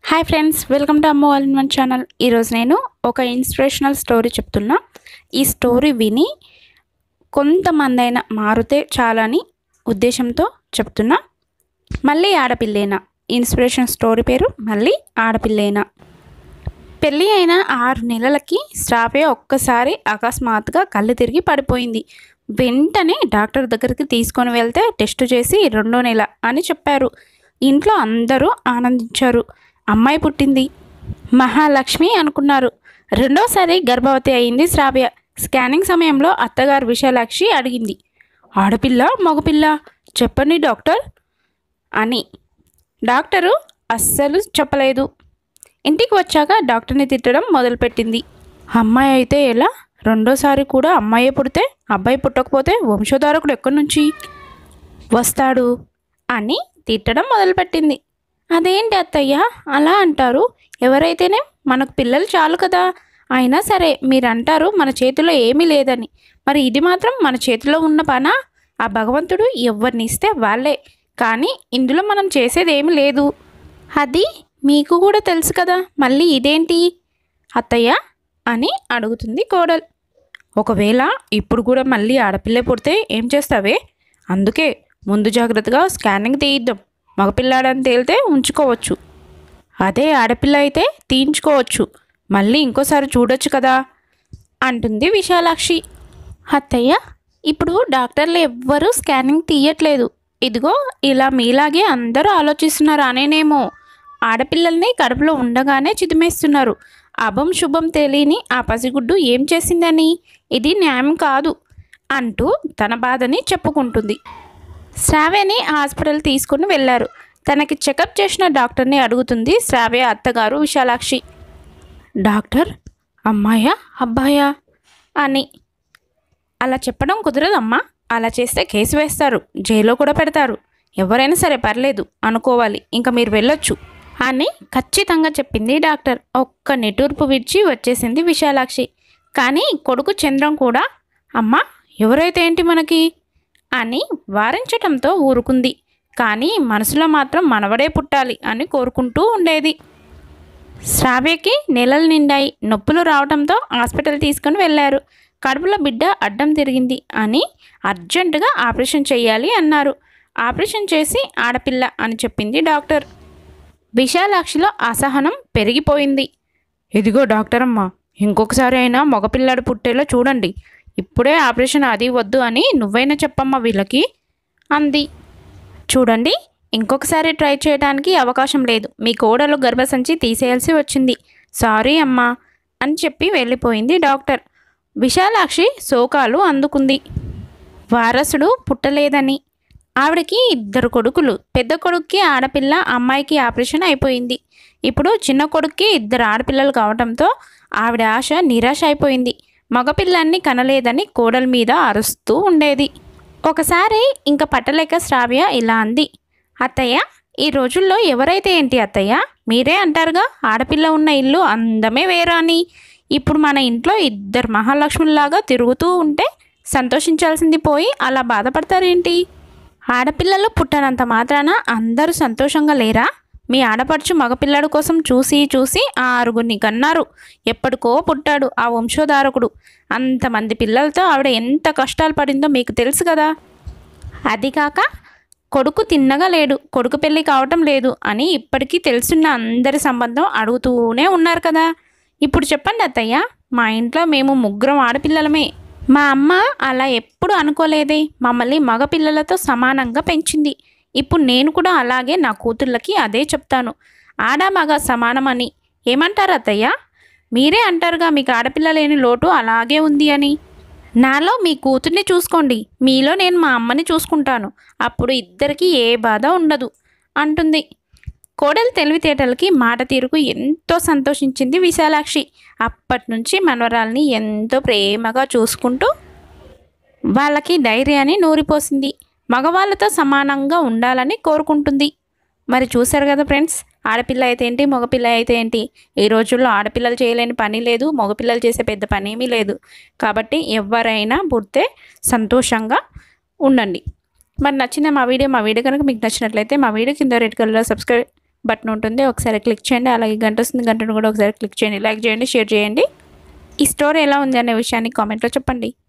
hi friends welcome to Amma all in one channel ఈరోజు నేను ఒక ఇన్స్పిరేషనల్ స్టోరీ చెప్తున్నా ఈ స్టోరీ విని కొంతమంది అయినా మారితే చాలని ఉద్దేశంతో చెప్తున్నా మళ్ళీ ఆడపిల్లేనా ఇన్స్పిరేషన్ స్టోరీ పేరు మళ్ళీ ఆడపిల్లేనా పెళ్ళి అయిన ఆరు నెలలకి శ్రావ్య ఒక్కసారి అకస్మాత్తుగా కళ్ళు తిరిగి పడిపోయింది వెంటనే డాక్టర్ దగ్గరికి తీసుకొని వెళ్తే టెస్ట్ చేసి రెండో నెల అని చెప్పారు ఇంట్లో అందరూ ఆనందించారు అమ్మాయి పుట్టింది మహాలక్ష్మి అనుకున్నారు రెండోసారి గర్భవతి అయింది శ్రావ్య స్కానింగ్ సమయంలో అత్తగారు విశాలాక్షి అడిగింది ఆడపిల్ల మగపిల్ల చెప్పండి డాక్టర్ అని డాక్టరు అస్సలు చెప్పలేదు ఇంటికి వచ్చాక డాక్టర్ని తిట్టడం మొదలుపెట్టింది అమ్మాయి అయితే ఎలా రెండోసారి కూడా అమ్మాయే పుడితే అబ్బాయి పుట్టకపోతే వంశధారకుడు ఎక్కడి నుంచి వస్తాడు అని తిట్టడం మొదలుపెట్టింది అదేంటి అత్తయ్య అలా అంటారు ఎవరైతేనే మనకు పిల్లలు చాలు కదా అయినా సరే మీరు అంటారు మన చేతిలో ఏమీ లేదని మరి ఇది మాత్రం మన చేతిలో ఉన్న పనా ఆ భగవంతుడు ఎవరిని ఇస్తే వాళ్ళే కానీ ఇందులో మనం చేసేది ఏమీ లేదు అది మీకు కూడా తెలుసు కదా మళ్ళీ ఇదేంటి అత్తయ్య అని అడుగుతుంది కోడలు ఒకవేళ ఇప్పుడు కూడా మళ్ళీ ఆడపిల్ల పుడితే ఏం చేస్తావే అందుకే ముందు జాగ్రత్తగా స్కానింగ్ తీయిద్దాం మగపిల్లాడని తేలితే ఉంచుకోవచ్చు అదే ఆడపిల్ల అయితే తీయించుకోవచ్చు మళ్ళీ ఇంకోసారి చూడొచ్చు కదా అంటుంది విశాలాక్షి అత్తయ్య ఇప్పుడు డాక్టర్లు ఎవ్వరూ స్కానింగ్ తీయట్లేదు ఇదిగో ఇలా మీలాగే అందరూ ఆలోచిస్తున్నారు అనేనేమో ఆడపిల్లల్ని కడుపులో ఉండగానే చిదిమేస్తున్నారు అభం శుభం తెలియని ఆ పసిగుడ్డు ఏం చేసిందని ఇది న్యాయం కాదు అంటూ తన బాధని చెప్పుకుంటుంది శ్రావ్యని హాస్పిటల్ తీసుకుని వెళ్ళారు తనకి చెకప్ చేసిన డాక్టర్ని అడుగుతుంది శ్రావ్య అత్తగారు విశాలాక్షి డాక్టర్ అమ్మాయా అబ్బాయా అని అలా చెప్పడం కుదరదమ్మా అలా చేస్తే కేసు వేస్తారు జైల్లో కూడా పెడతారు ఎవరైనా సరే పర్లేదు అనుకోవాలి ఇంకా మీరు వెళ్ళొచ్చు అని ఖచ్చితంగా చెప్పింది డాక్టర్ ఒక్క నిటూర్పు విడిచి వచ్చేసింది విశాలాక్షి కానీ కొడుకు చంద్రం కూడా అమ్మా ఎవరైతే ఏంటి మనకి అని వారించటంతో ఊరుకుంది కానీ మనసులో మాత్రం మనవడే పుట్టాలి అని కోరుకుంటూ ఉండేది శ్రావ్యకి నెలలు నిండాయి నొప్పులు రావడంతో హాస్పిటల్ తీసుకుని వెళ్ళారు కడుపులో బిడ్డ అడ్డం తిరిగింది అని అర్జెంటుగా ఆపరేషన్ చేయాలి అన్నారు ఆపరేషన్ చేసి ఆడపిల్ల అని చెప్పింది డాక్టర్ విశాలాక్షిలో అసహనం పెరిగిపోయింది ఇదిగో డాక్టర్ అమ్మ ఇంకొకసారి అయినా మగపిల్లాడు పుట్టేలా చూడండి ఇప్పుడే ఆపరేషన్ అది వద్దు అని నువ్వైనా చెప్పమ్మా వీళ్ళకి అంది చూడండి ఇంకొకసారి ట్రై చేయడానికి అవకాశం లేదు మీ కోడలు గర్భసంచి తీసేయాల్సి వచ్చింది సారీ అమ్మా అని చెప్పి వెళ్ళిపోయింది డాక్టర్ విశాలాక్షి శోకాలు అందుకుంది వారసుడు పుట్టలేదని ఆవిడకి ఇద్దరు కొడుకులు పెద్ద కొడుక్కి ఆడపిల్ల అమ్మాయికి ఆపరేషన్ అయిపోయింది ఇప్పుడు చిన్న కొడుక్కి ఇద్దరు ఆడపిల్లలు కావడంతో ఆవిడ ఆశ నిరాశ అయిపోయింది మగపిల్లాన్ని కనలేదని కోడల మీద అరుస్తూ ఉండేది ఒకసారి ఇంక పట్టలేక శ్రావ్య ఇలా అంది అత్తయ్య ఈ రోజుల్లో ఎవరైతే ఏంటి అత్తయ్య మీరే అంటారుగా ఆడపిల్ల ఉన్న ఇల్లు అందమే వేరా అని ఇప్పుడు మన ఇంట్లో ఇద్దరు మహాలక్ష్ముల్లాగా తిరుగుతూ ఉంటే సంతోషించాల్సింది పోయి అలా బాధపడతారేంటి ఆడపిల్లలు పుట్టనంత మాత్రాన అందరూ సంతోషంగా లేరా మీ ఆడపడుచు మగపిల్లడు కోసం చూసి చూసి ఆ ఆరుగురిని కన్నారు ఎప్పటికో పుట్టాడు ఆ వంశోధారకుడు అంతమంది పిల్లలతో ఆవిడ ఎంత కష్టాలు పడిందో మీకు తెలుసు కదా అది కాక కొడుకు తిన్నగా లేడు కొడుకు పెళ్ళి కావటం లేదు అని ఇప్పటికీ తెలుసున్న అందరి సంబంధం అడుగుతూనే ఉన్నారు కదా ఇప్పుడు చెప్పండి అత్తయ్య మా ఇంట్లో మేము ముగ్గురం ఆడపిల్లలమే మా అమ్మ అలా ఎప్పుడు అనుకోలేదే మమ్మల్ని మగపిల్లలతో సమానంగా పెంచింది ఇప్పుడు నేను కూడా అలాగే నా కూతుళ్ళకి అదే చెప్తాను ఆడ మగ సమానమని ఏమంటారు అత్తయ్య మీరే అంటారుగా మీకు ఆడపిల్ల లేని లోటు అలాగే ఉంది అని నాలో మీ కూతుర్ని చూసుకోండి మీలో నేను మా అమ్మని చూసుకుంటాను అప్పుడు ఇద్దరికి ఏ బాధ ఉండదు అంటుంది కోడలి తెలివితేటలకి మాట తీరుకు ఎంతో సంతోషించింది విశాలాక్షి అప్పటి నుంచి మనవరాల్ని ఎంతో ప్రేమగా చూసుకుంటూ వాళ్ళకి ధైర్యాన్ని నూరిపోసింది మగవాళ్ళతో సమానంగా ఉండాలని కోరుకుంటుంది మరి చూశారు కదా ఫ్రెండ్స్ ఆడపిల్ల అయితే ఏంటి మగపిల్ల అయితే ఏంటి ఈ రోజుల్లో ఆడపిల్లలు చేయలేని పని లేదు మగపిల్లలు చేసే పెద్ద పని ఏమీ లేదు కాబట్టి ఎవరైనా పుడితే సంతోషంగా ఉండండి మరి నచ్చిన మా వీడియో మా వీడియో కనుక మీకు నచ్చినట్లయితే మా వీడియో కింద రెడ్ కలర్లో సబ్స్క్రైబ్ బటన్ ఉంటుంది ఒకసారి క్లిక్ చేయండి అలాగే గంట వస్తుంది గంటను కూడా ఒకసారి క్లిక్ చేయండి లైక్ చేయండి షేర్ చేయండి ఈ స్టోరీ ఎలా ఉంది అనే విషయాన్ని కామెంట్లో చెప్పండి